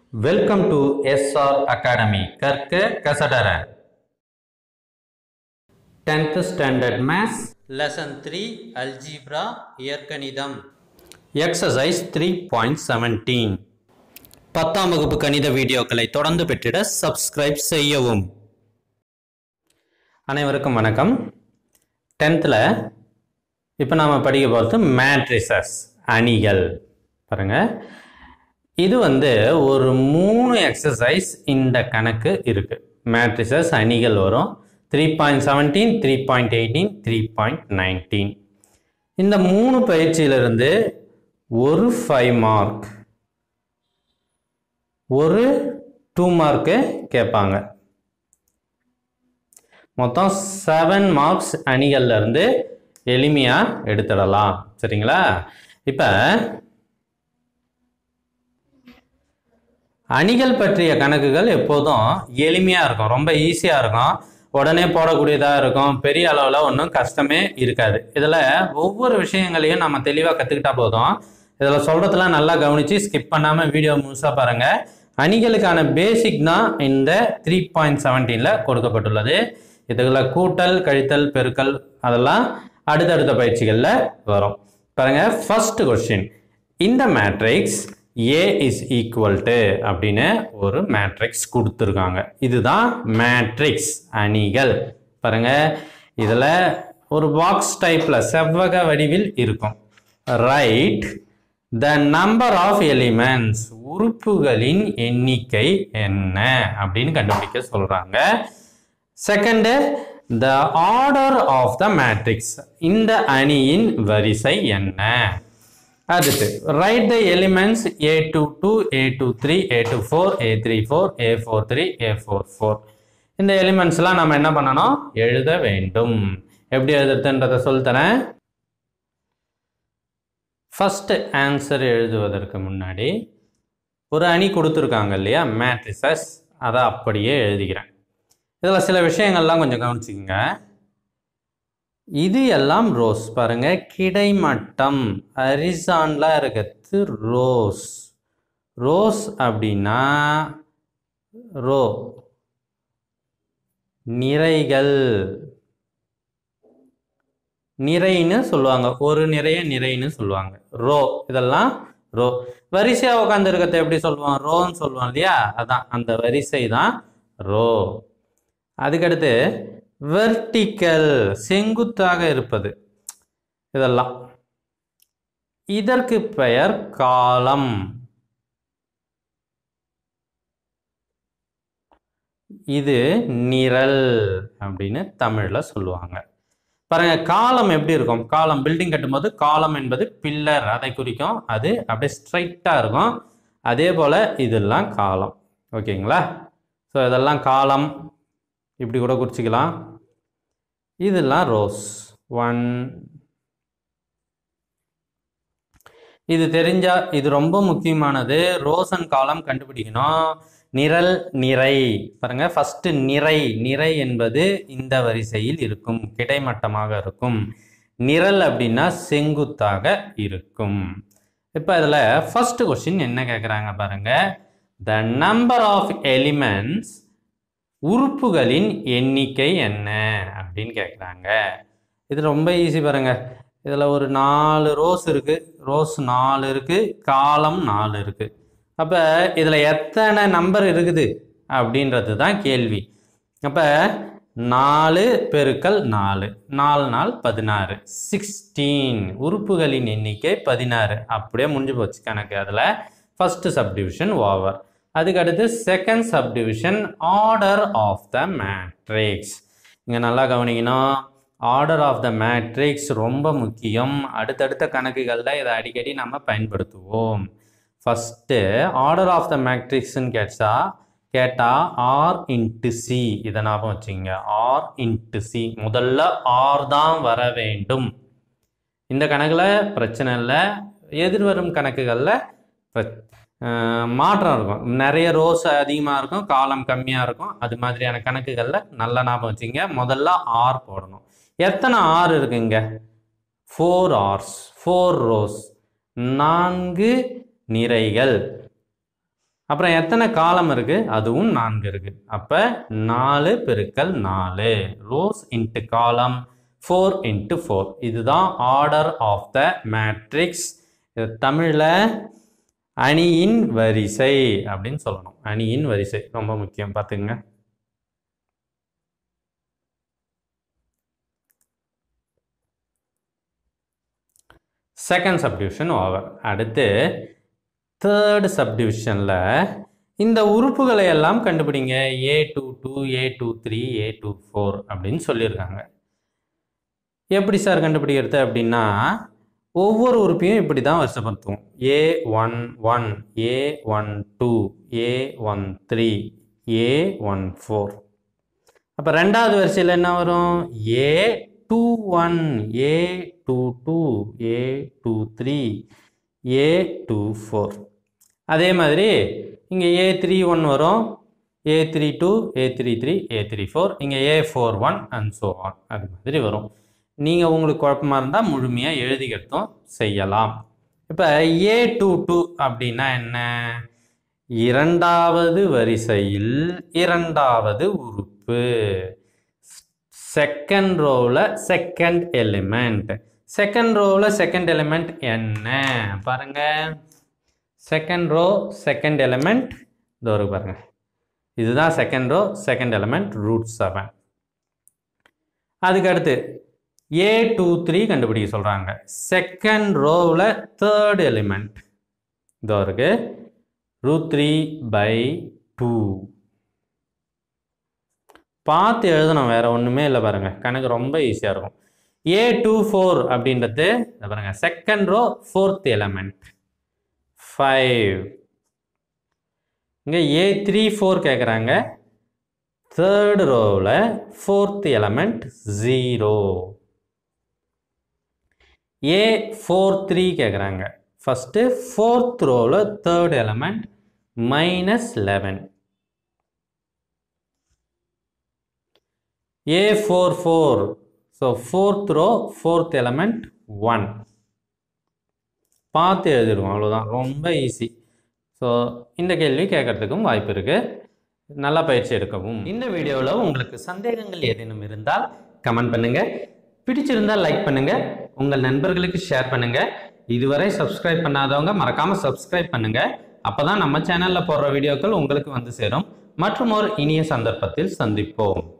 welcome to SR academy கற்க கசடர tenth standard maths lesson three algebra இயற்கணிதம் exercise three point seventeen பத்தாம் வகுப்பு கணித வீடியோக்களை தொடர்ந்து பெற்றிட சப்ஸ்கிரைப் செய்யவும் அனைவருக்கும் வணக்கம் டென்த்தில் இப்போ நாம் படிக்க போகிறது மேட்ரிசஸ் அணிகள் பாருங்க இது வந்து ஒரு மூணு எக்ஸசைஸ் இந்த கணக்கு இருக்கு மேட்ரிசஸ் அணிகள் வரும் three point seventeen three point eighteen three point nineteen இந்த மூணு பயிற்சியிலிருந்து ஒரு ஃபைவ் மார்க் ஒரு டூ மார்க்கு கேட்பாங்க மொத்தம் செவன் மார்க்ஸ் அணிகள்ல இருந்து எளிமையாக எடுத்துடலாம் சரிங்களா இப்போ அணிகள் பற்றிய கணக்குகள் எப்போதும் எளிமையாக இருக்கும் ரொம்ப ஈஸியாக இருக்கும் உடனே போடக்கூடியதாக இருக்கும் பெரிய அளவில் ஒன்றும் கஷ்டமே இருக்காது இதில் ஒவ்வொரு விஷயங்களையும் நம்ம தெளிவாக கற்றுக்கிட்டா போதும் இதில் சொல்கிறதெல்லாம் நல்லா கவனித்து ஸ்கிப் பண்ணாமல் வீடியோ முழுசாக பாருங்கள் அணிகளுக்கான பேசிக் தான் இந்த த்ரீ பாயிண்ட் செவன்டீனில் கொடுக்கப்பட்டுள்ளது இதில் கூட்டல் கழித்தல் பெருக்கல் அதெல்லாம் அடுத்தடுத்த பயிற்சிகளில் வரும் பாருங்க ஃபர்ஸ்ட் கொஸ்டின் இந்த matrix A is equal to அப்படின்னு ஒரு மேட்ரிக்ஸ் கொடுத்துருக்காங்க இதுதான் மேட்ரிக்ஸ் அணிகள் பாருங்க இதில் ஒரு பாக்ஸ் டைப்பில் செவ்வக வடிவில் இருக்கும் write the number of elements உறுப்புகளின் எண்ணிக்கை என்ன அப்படின்னு கண்டுபிடிக்க சொல்றாங்க second the order of the matrix இந்த அணியின் வரிசை என்ன அடுத்து write the elements A two two A two three A two four A three four A four three A four four இந்த எலிமெண்ட்ஸ்லாம் நம்ம என்ன பண்ணணும் எழுத வேண்டும் எப்படி எழுதுறதுன்றதை சொல்லித்தரேன் ஃபர்ஸ்ட் ஆன்சர் எழுதுவதற்கு முன்னாடி ஒரு அணி கொடுத்துருக்காங்க இல்லையா மேட்ரிசஸ் அதை அப்படியே எழுதிக்கிறேன் இதில் சில விஷயங்கள்லாம் கொஞ்சம் கவனிச்சுக்கோங்க இது எல்லாம் ரோஸ் பாருங்க கிடைமட்டம் அரிசான்லா இருக்கிறது ரோஸ் ரோஸ் அப்படின்னா ரோ நிறைகள் நிறைன்னு சொல்லுவாங்க ஒரு நிறைய நிறைன்னு சொல்லுவாங்க ரோ இதெல்லாம் ரோ வரிசையா உட்காந்து இருக்கிறத எப்படி சொல்லுவோம் ரோன்னு சொல்லுவோம் இல்லையா அதான் அந்த வரிசை தான் ரோ அதுக்கடுத்து வெர்டிக்கல் செங்குத்தாக இருப்பது இதெல்லாம் இதற்கு பெயர் காலம் இது நிரல் அப்படின்னு தமிழ்ல சொல்லுவாங்க பாருங்க காலம் எப்படி இருக்கும் காலம் பில்டிங் கட்டும்போது காலம் என்பது பில்லர் அதை குறிக்கும் அது அப்படியே ஸ்ட்ரைட்டா இருக்கும் அதே போல இதெல்லாம் காலம் ஓகேங்களா ஸோ இதெல்லாம் காலம் இப்படி கூட குறிச்சிக்கலாம் இதெல்லாம் ரோஸ் ஒன் இது தெரிஞ்சா இது ரொம்ப முக்கியமானது ரோசன் காலம் கண்டுபிடிக்கணும் நிரல் நிறை பாருங்க ஃபர்ஸ்ட் நிறை நிறை என்பது இந்த வரிசையில் இருக்கும் கிடைமட்டமாக இருக்கும் நிரல் அப்படின்னா செங்குத்தாக இருக்கும் இப்போ இதில் ஃபர்ஸ்ட் கொஸ்டின் என்ன கேட்குறாங்க பாருங்க த நம்பர் ஆஃப் எலிமெண்ட்ஸ் உறுப்புகளின் எண்ணிக்கை என்ன அப்படின்னு கேட்குறாங்க இது ரொம்ப ஈஸி பாருங்க இதில் ஒரு நாலு ரோஸ் இருக்குது ரோஸ் நாலு இருக்குது காலம் நாலு இருக்குது அப்போ இதில் எத்தனை நம்பர் இருக்குது அப்படின்றது தான் கேள்வி அப்போ நாலு பெருக்கல் நாலு நாலு நாள் பதினாறு சிக்ஸ்டீன் உறுப்புகளின் எண்ணிக்கை பதினாறு அப்படியே முடிஞ்சு போச்சு கணக்கு அதில் ஃபஸ்ட்டு சப்டிவிஷன் ஓவர் அதுக்கடுத்து second subdivision order of the matrix இங்கே நல்லா கவனிக்கணும் ஆர்டர் ஆஃப் த மேட்ரிக்ஸ் ரொம்ப முக்கியம் அடுத்தடுத்த கணக்குகளில் இதை அடிக்கடி நம்ம பயன்படுத்துவோம் ஃபஸ்ட்டு ஆர்டர் ஆஃப் த மேட்ரிக்ஸ்ன்னு கேட்டா கேட்டால் ஆர் இன்ட்டு சி இதை ஞாபகம் வச்சுங்க ஆர் இன்ட்டு சி முதல்ல ஆர் தான் வர வேண்டும் இந்த கணக்கில் பிரச்சனை இல்லை எதிர்வரும் கணக்குகளில் மாற்றம் இருக்கும் நிறைய ரோஸ் அதிகமாக இருக்கும் காலம் கம்மியாக இருக்கும் அது மாதிரியான கணக்குகளில் நல்ல ஞாபகம் வச்சுங்க முதல்ல ஆர் போடணும் எத்தனை ஆர் இருக்குங்க ஃபோர் ஆர்ஸ் ஃபோர் ரோஸ் நான்கு நிறைகள் அப்புறம் எத்தனை காலம் இருக்கு அதுவும் நான்கு இருக்கு அப்ப நாலு பெருக்கல் நாலு rows into column four into four இதுதான் ஆர்டர் ஆஃப் த மேட்ரிக்ஸ் இது தமிழில் அணியின் வரிசை அப்படின்னு சொல்லணும் அணியின் வரிசை ரொம்ப முக்கியம் பார்த்துங்க செகண்ட் சப்டிவிஷன் ஓவர் அடுத்து தேர்ட் சப்டிவிஷனில் இந்த உறுப்புகளை எல்லாம் கண்டுபிடிங்க A two two A two three A two four அப்படின்னு சொல்லியிருக்காங்க எப்படி சார் கண்டுபிடிக்கிறது அப்படின்னா ஒவ்வொரு உறுப்பையும் இப்படி தான் வரிசைப்படுத்துவோம் A one one A one two A one three A one four அப்போ ரெண்டாவது வரிசையில் என்ன வரும் A two one A two two A two three A two four அதே மாதிரி இங்கே ஏ த்ரீ ஒன் வரும் A three two A three three A three four இங்கே A four one and so on அது மாதிரி வரும் நீங்கள் உங்களுக்கு குழப்பமாக இருந்தால் முழுமையாக எழுதிக்கிறதும் செய்யலாம் இப்போ ஏ டூ டூ அப்படின்னா என்ன இரண்டாவது வரிசையில் இரண்டாவது உறுப்பு செகண்ட் ரோவில் செகண்ட் எலிமெண்ட் செகண்ட் ரோவில் செகண்ட் எலிமெண்ட் என்ன பாருங்க செகண்ட் ரோ செகண்ட் எலிமெண்ட் இதோ இருக்கு பாருங்க இதுதான் second row second element root seven அதுக்கு அடுத்து ஏ டூ த்ரீ கண்டுபிடிக்க சொல்கிறாங்க செகண்ட் ரோவில் தேர்ட் எலிமெண்ட் இதோ இருக்கு ரூட் த்ரீ பை டூ பார்த்து எழுதணும் வேற ஒன்றுமே இல்லை பாருங்க கணக்கு ரொம்ப ஈஸியாக இருக்கும் ஏ டூ ஃபோர் அப்படின்றது இதை பாருங்க second row fourth element five இங்கே ஏ த்ரீ ஃபோர் கேட்குறாங்க தேர்ட் ரோவில் fourth element zero A four three கேட்குறாங்க ஃபஸ்ட்டு ஃபோர்த் ரோவில் third element minus eleven A four four so fourth row fourth element one பார்த்து எழுதிடுவோம் அவ்வளோதான் ரொம்ப ஈஸி ஸோ இந்த கேள்வி கேட்கறதுக்கும் வாய்ப்பு இருக்குது நல்லா பயிற்சி எடுக்கவும் இந்த வீடியோவில் உங்களுக்கு சந்தேகங்கள் ஏதேனும் இருந்தால் கமெண்ட் பண்ணுங்க பிடிச்சிருந்தால் லைக் பண்ணுங்க உங்கள் நண்பர்களுக்கு ஷேர் பண்ணுங்க இதுவரை சப்ஸ்கிரைப் பண்ணாதவங்க மறக்காம சப்ஸ்கிரைப் பண்ணுங்க அப்பதான் நம்ம சேனல்ல போடுற வீடியோக்கள் உங்களுக்கு வந்து சேரும் மற்றும் ஒரு இனிய சந்தர்ப்பத்தில் சந்திப்போம்